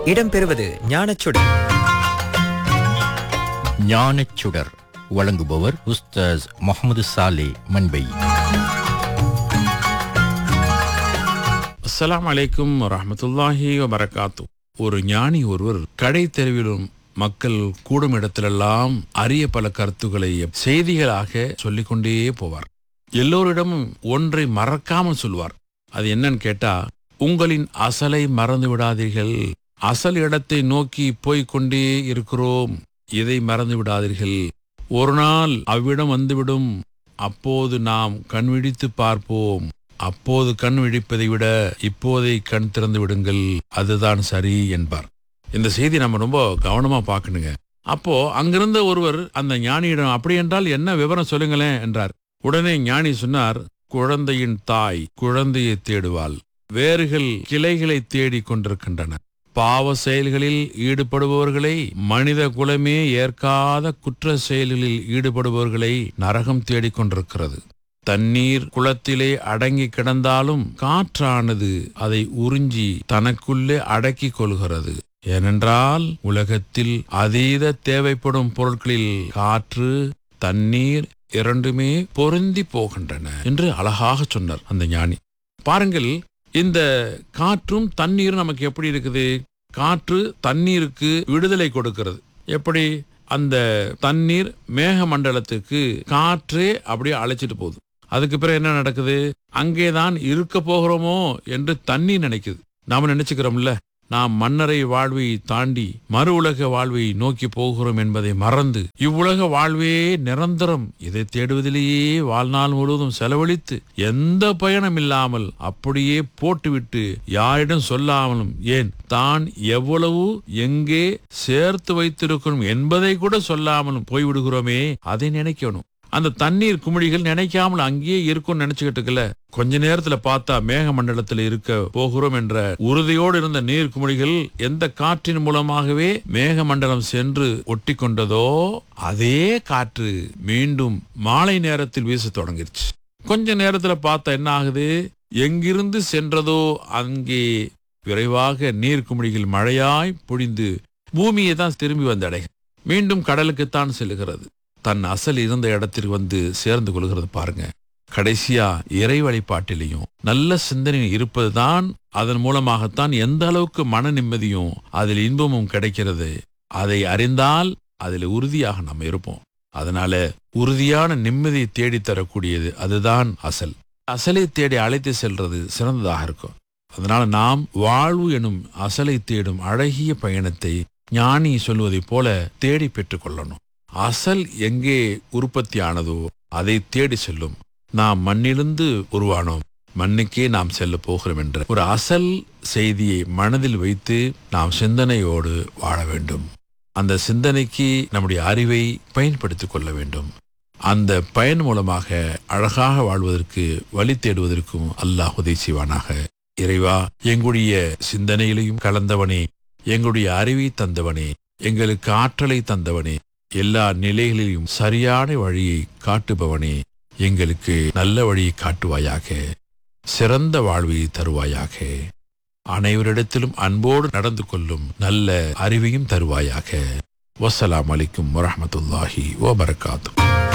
இடம்பெறுவது ஞானச்சுடர் ஞானச்சுடர் வழங்குபவர் உஸ்தாஸ் முகமது சாலே மண்பை அஸ்ஸலாமு அலைக்கும் வரஹ்மத்துல்லாஹி வபரகாத்து ஒரு ஞானி ஒருவர் கடை தெருவிலும் மக்கள் கூடும் இடத்திலெல்லாம் அரிய பல கருத்துக்களை செய்திகளாக சொல்லிக்கொண்டே போவார் எல்லோரிடமும் ஒன்றை மறக்காமல் சொல்வார் அது என்னன்னு கேட்டா உங்களின் அசலை மறந்து விடாதீர்கள் அசல் இடத்தை நோக்கி போய்க் கொண்டே இருக்கிறோம் இதை மறந்து விடாதீர்கள் ஒரு நாள் அவ்விடம் வந்துவிடும் அப்போது நாம் கண் விழித்து பார்ப்போம் அப்போது கண் விழிப்பதை விட இப்போதை கண் திறந்து விடுங்கள் அதுதான் சரி என்பார் இந்த செய்தி நம்ம ரொம்ப கவனமா பார்க்கணுங்க அப்போ அங்கிருந்த ஒருவர் அந்த ஞானியிடம் அப்படி என்றால் என்ன விவரம் சொல்லுங்களேன் என்றார் உடனே ஞானி சொன்னார் குழந்தையின் தாய் குழந்தையை தேடுவாள் வேர்கள் கிளைகளை தேடிக் கொண்டிருக்கின்றன பாவ செயல்களில் ஈடுபடுபவர்களை மனித குலமே ஏற்காத குற்ற செயல்களில் ஈடுபடுபவர்களை நரகம் தேடிக் கொண்டிருக்கிறது தண்ணீர் குளத்திலே அடங்கி கிடந்தாலும் காற்றானது அதை உறிஞ்சி தனக்குள்ளே அடக்கிக் கொள்கிறது ஏனென்றால் உலகத்தில் அதீத தேவைப்படும் பொருட்களில் காற்று தண்ணீர் இரண்டுமே பொருந்தி போகின்றன என்று அழகாக சொன்னார் அந்த ஞானி பாருங்கள் இந்த காற்றும் தண்ணீரும் நமக்கு எப்படி இருக்குது காற்று தண்ணீருக்கு விடுதலை கொடுக்கிறது எப்படி அந்த தண்ணீர் மேக மண்டலத்துக்கு காற்றே அப்படியே அழைச்சிட்டு போகுது அதுக்கு பிறகு என்ன நடக்குது அங்கேதான் இருக்க போகிறோமோ என்று தண்ணீர் நினைக்குது நாம நினைச்சுக்கிறோம்ல நாம் மன்னரை வாழ்வை தாண்டி மறு உலக வாழ்வை நோக்கி போகிறோம் என்பதை மறந்து இவ்வுலக வாழ்வே நிரந்தரம் இதை தேடுவதிலேயே வாழ்நாள் முழுவதும் செலவழித்து எந்த பயணம் இல்லாமல் அப்படியே போட்டுவிட்டு யாரிடம் சொல்லாமலும் ஏன் தான் எவ்வளவு எங்கே சேர்த்து வைத்திருக்கிறோம் என்பதை கூட சொல்லாமலும் போய்விடுகிறோமே அதை நினைக்கணும் அந்த தண்ணீர் குமிழிகள் நினைக்காமல் அங்கேயே இருக்கும்னு நினைச்சுக்கிட்டு இருக்கல கொஞ்ச நேரத்துல பார்த்தா மேக மண்டலத்துல இருக்க போகிறோம் என்ற உறுதியோடு இருந்த நீர் குமிழிகள் எந்த காற்றின் மூலமாகவே மேக மண்டலம் சென்று ஒட்டி கொண்டதோ அதே காற்று மீண்டும் மாலை நேரத்தில் வீச தொடங்கிருச்சு கொஞ்ச நேரத்துல பார்த்தா என்ன ஆகுது எங்கிருந்து சென்றதோ அங்கே விரைவாக நீர் குமிழிகள் மழையாய் பொழிந்து பூமியை தான் திரும்பி வந்தடை மீண்டும் கடலுக்குத்தான் செல்லுகிறது தன் அசல் இருந்த இடத்திற்கு வந்து சேர்ந்து கொள்கிறது பாருங்க கடைசியா இறை வழிபாட்டிலையும் நல்ல சிந்தனை இருப்பதுதான் அதன் மூலமாகத்தான் எந்த அளவுக்கு மன நிம்மதியும் அதில் இன்பமும் கிடைக்கிறது அதை அறிந்தால் அதில் உறுதியாக நம்ம இருப்போம் அதனால உறுதியான நிம்மதியை தேடி தரக்கூடியது அதுதான் அசல் அசலை தேடி அழைத்து செல்றது சிறந்ததாக இருக்கும் அதனால நாம் வாழ்வு எனும் அசலை தேடும் அழகிய பயணத்தை ஞானி சொல்வதைப் போல தேடி பெற்றுக் கொள்ளணும் அசல் எங்கே உற்பத்தி ஆனதோ அதை தேடி செல்லும் நாம் மண்ணிலிருந்து உருவானோம் மண்ணுக்கே நாம் செல்ல போகிறோம் என்ற ஒரு அசல் செய்தியை மனதில் வைத்து நாம் சிந்தனையோடு வாழ வேண்டும் அந்த சிந்தனைக்கு நம்முடைய அறிவை பயன்படுத்திக் கொள்ள வேண்டும் அந்த பயன் மூலமாக அழகாக வாழ்வதற்கு வழி தேடுவதற்கும் அல்லாஹ் உதவி செய்வானாக இறைவா எங்களுடைய சிந்தனையிலையும் கலந்தவனே எங்களுடைய அறிவை தந்தவனே எங்களுக்கு ஆற்றலை தந்தவனே எல்லா நிலைகளிலும் சரியான வழியை காட்டுபவனே எங்களுக்கு நல்ல வழியை காட்டுவாயாக சிறந்த வாழ்வை தருவாயாக அனைவரிடத்திலும் அன்போடு நடந்து கொள்ளும் நல்ல அறிவையும் தருவாயாக வசலாம் அலிக்கும் வரஹமத்துல்லாஹி வபரகாத்து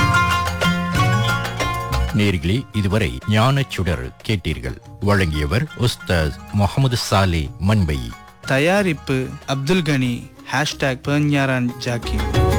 நேர்களே இதுவரை ஞானச்சுடர் கேட்டீர்கள் வழங்கியவர் உஸ்தாஸ் முகமது சாலே மண்பை தயாரிப்பு அப்துல் கனி ஹேஷ்டாக் பெர்ஞாரான் ஜாக்கி